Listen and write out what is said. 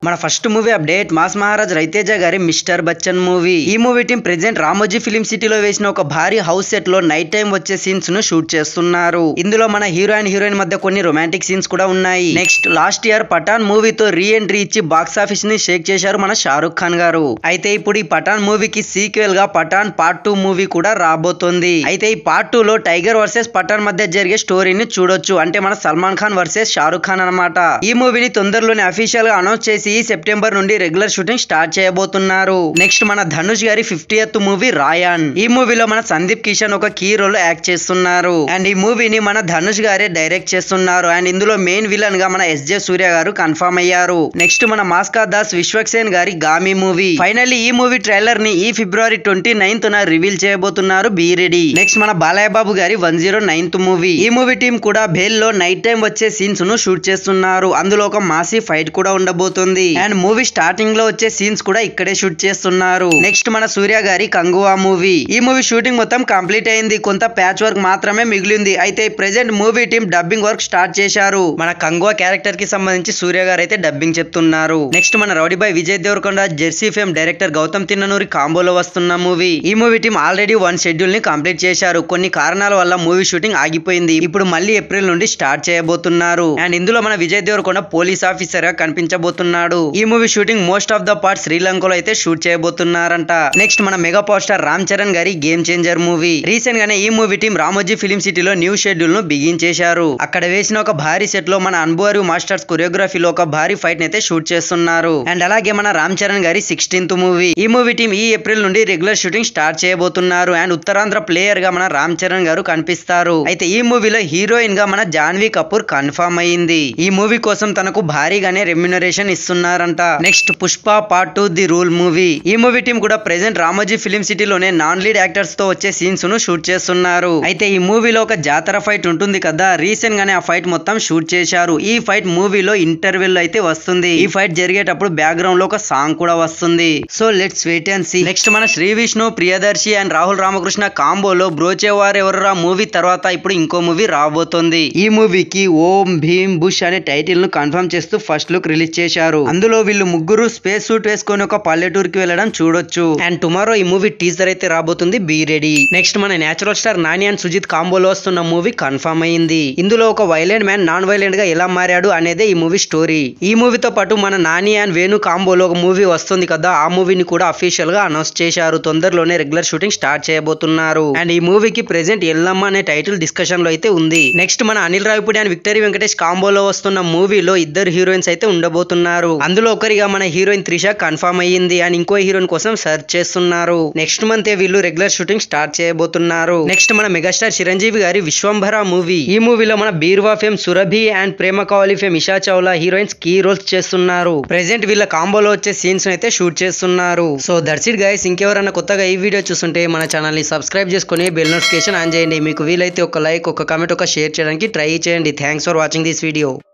మన first movie update mass Maharaj Raviteja గారి mister Bachchan movie ఈ movie team present Ramoji film సిటీలో వేసిన ఒక భారీ హౌస్ సెట్ లో నైట్ టైం వచ్చే సీన్స్ ను షూట్ చేస్తున్నారు ఇందులో మన హీరో అండ్ హీరోయిన్ మధ్య కొన్ని రొమాంటిక్ సీన్స్ కూడా ఉన్నాయి నెక్స్ట్ లాస్ట్ ఇయర్ పఠాన్ మూవీతో రీ ఎంట్రీ ఇచ్చి బాక్స్ ఆఫీస్ ని షేక్ చేశారు మన షారుఖ్ ఖాన్ గారు అయితే ఇప్పుడు ఈ పఠాన్ మూవీకి సీక్వెల్ గా పఠాన్ పార్ట్ టూ మూవీ కూడా రాబోతోంది అయితే ఈ పార్ట్ టూ లో టైగర్ వర్సెస్ పఠాన్ మధ్య జరిగే స్టోరీని చూడొచ్చు అంటే మన సల్మాన్ ఖాన్ వర్సెస్ షారుఖ్ ఖాన్ అన్నమాట ఈ మూవీని తొందరలోనే అఫీషియల్ గా అనౌన్స్ చేసి ఈ సెప్టెంబర్ నుండి రెగ్యులర్ షూటింగ్ స్టార్ట్ చేయబోతున్నారు నెక్స్ట్ మన ధనుష్ గారి ఫిఫ్టీయత్ మూవీ రాయాన్ ఈ మూవీలో మన సందీప్ కిషన్ ఒక కీ రోల్ యాక్ట్ చేస్తున్నారు అండ్ ఈ మూవీని మన ధనుష్ గారే డైరెక్ట్ చేస్తున్నారు అండ్ ఇందులో మెయిన్ విలన్ గా మన ఎస్జే సూర్య గారు కన్ఫర్మ్ అయ్యారు నెక్స్ట్ మన మాస్కా దాస్ విశ్వక్సేన్ గారి గామి మూవీ ఫైనల్లీ ఈ మూవీ ట్రైలర్ ని ఈ ఫిబ్రవరి ట్వంటీ నైన్త్ న రివీల్ చేయబోతున్నారు బీ రెడీ నెక్స్ట్ మన బాలయ్య బాబు గారి వన్ జీరో నైన్త్ మూవీ ఈ మూవీ టీం కూడా బేల్ లో నైట్ టైం వచ్చే సీన్స్ ను షూట్ చేస్తున్నారు అందులో ఒక మాసీ ఫైట్ కూడా ఉండబోతుంది అండ్ మూవీ స్టార్టింగ్ లో వచ్చే సీన్స్ కూడా ఇక్కడే షూట్ చేస్తున్నారు నెక్స్ట్ మన సూర్య గారి కంగువా మూవీ ఈ మూవీ షూటింగ్ మొత్తం కంప్లీట్ అయింది కొంత ప్యాచ్ వర్క్ మాత్రమే మిగిలింది అయితే present movie team dubbing work start చేశారు మన కంగువా క్యారెక్టర్ కి సంబంధించి సూర్య గారు అయితే డబ్బింగ్ చెప్తున్నారు నెక్స్ట్ మన rowdy boy Vijay Deverakonda jersey fame director Gautam Tinnanuri కాంబోలో వస్తున్న మూవీ ఈ movie team already one schedule ని కంప్లీట్ చేశారు కొన్ని కారణాల వల్ల మూవీ షూటింగ్ ఆగిపోయింది ఇప్పుడు మళ్ళీ ఏప్రిల్ నుండి స్టార్ట్ చేయబోతున్నారు అండ్ ఇందులో మన విజయ్ దేవరకొండ పోలీస్ ఆఫీసర్ గా కనిపించబోతున్నాడు ఈ movie shooting most of the part శ్రీలంకలో అయితే షూట్ చేయబోతున్నారంట నెక్స్ట్ మన mega power star Ram Charan గారి గేమ్ చేంజర్ మూవీ రీసెంట్ గానే ఈ మూవీ టీం రామోజీ ఫిలిం సిటీలో న్యూ షెడ్యూల్ ను బిగించేశారు అక్కడ వేసిన ఒక భారీ సెట్ లో మన అన్బోరు మాస్టర్స్ కొరియోగ్రఫీలో ఒక భారీ ఫైట్ అయితే షూట్ చేస్తున్నారు అండ్ అలాగే మన రామ్ చరణ్ గారి సిక్స్టీన్త్ మూవీ ఈ మూవీ టీం ఈ ఏప్రిల్ నుండి రెగ్యులర్ షూటింగ్ స్టార్ట్ చేయబోతున్నారు అండ్ ఉత్తరాంధ్ర ప్లేయర్ గా మన రామ్ చరణ్ గారు కనిపిస్తారు అయితే ఈ మూవీలో హీరోయిన్ గా మన జాన్వీ కపూర్ కన్ఫర్మ్ అయింది ఈ మూవీ కోసం తనకు భారీగానే రెమ్యునరేషన్ ఇస్తున్నారంట next Pushpa part two the rule movie ఈ మూవీ టీం కూడా ప్రెసెంట్ రామోజీ ఫిలిం సిటీలోనే నాన్ లీడ్ యాక్టర్స్ తో వచ్చే సీన్స్ ను షూట్ చేస్తున్నారు అయితే ఈ మూవీలో ఒక జాతర ఫైట్ ఉంటుంది కదా రీసెంట్ గానే ఆ ఫైట్ మొత్తం షూట్ చేశారు ఈ ఫైట్ మూవీలో ఇంటర్వెల్ అయితే వస్తుంది ఈ ఫైట్ జరిగేటప్పుడు బ్యాక్గ్రౌండ్ లో ఒక సాంగ్ కూడా వస్తుంది so let's wait and see next మన శ్రీ విష్ణు ప్రియదర్శి అండ్ రాహుల్ రామకృష్ణ కాంబోలో బ్రోచేవార్ ఎవరురా మూవీ తర్వాత ఇప్పుడు ఇంకో మూవీ రాబోతోంది ఈ మూవీకి ఓం భీమ్ బుష్ అనే టైటిల్ ను కన్ఫర్మ్ చేస్తూ ఫస్ట్ లుక్ రిలీజ్ చేశారు అందులో వీళ్ళు ముగ్గురు స్పేస్ సూట్ వేసుకొని ఒక పల్లెటూరుకి వెళ్ళడం చూడొచ్చు అండ్ టుమారో ఈ మూవీ టీజర్ అయితే రాబోతుంది బీ రెడీ నెక్స్ట్ మన natural star Nani and Sujeeth కాంబోలో వస్తున్న మూవీ కన్ఫర్మ్ అయింది ఇందులో ఒక వైలెంట్ మ్యాన్ నాన్ వైలెంట్ గా ఎలా మారాడు అనేదే ఈ మూవీ స్టోరీ ఈ మూవీతో పాటు మన నాని అండ్ వేణు కాంబోలో ఒక మూవీ వస్తుంది కదా ఆ మూవీని కూడా అఫీషియల్ గా అనౌన్స్ చేశారు తొందరలోనే రెగ్యులర్ షూటింగ్ స్టార్ట్ చేయబోతున్నారు అండ్ ఈ మూవీకి ప్రెసెంట్ ఎల్లమ్మ అనే టైటిల్ డిస్కషన్ లో అయితే ఉంది నెక్స్ట్ మన అనిల్ రావిపూడి అండ్ విక్టరీ వెంకటేష్ కాంబోలో వస్తున్న మూవీలో ఇద్దరు హీరోయిన్స్ అయితే ఉండబోతున్నారు అందులో ఒకరిగా మన హీరోయిన్ త్రిష కన్ఫర్మ్ అయ్యింది అండ్ ఇంకో హీరోయిన్ కోసం సెర్చ్ చేస్తున్నారు నెక్స్ట్ మంత్ వీళ్ళు రెగ్యులర్ షూటింగ్ స్టార్ట్ చేయబోతున్నారు నెక్స్ట్ మన మెగాస్టార్ చిరంజీవి గారి విశ్వంభర మూవీ ఈ మూవీలో మన Beeruva fame Surabhi and Prema Kaavali fame Isha Chawla heroines key roles చేస్తున్నారు ప్రెసెంట్ వీళ్ళ కాంబోలో వచ్చే సీన్స్ అయితే షూట్ చేస్తున్నారు సో దట్స్ ఇట్ గైస్ ఇంకెవరైనా కొత్తగా ఈ వీడియో చూస్తుంటే మన ఛానల్ ని సబ్స్క్రైబ్ చేసుకుని బెల్ నోటిఫికేషన్ ఆన్ చేయండి మీకు వీలైతే ఒక లైక్ ఒక కామెంట్ ఒక షేర్ చేయడానికి ట్రై చేయండి thanks for watching this video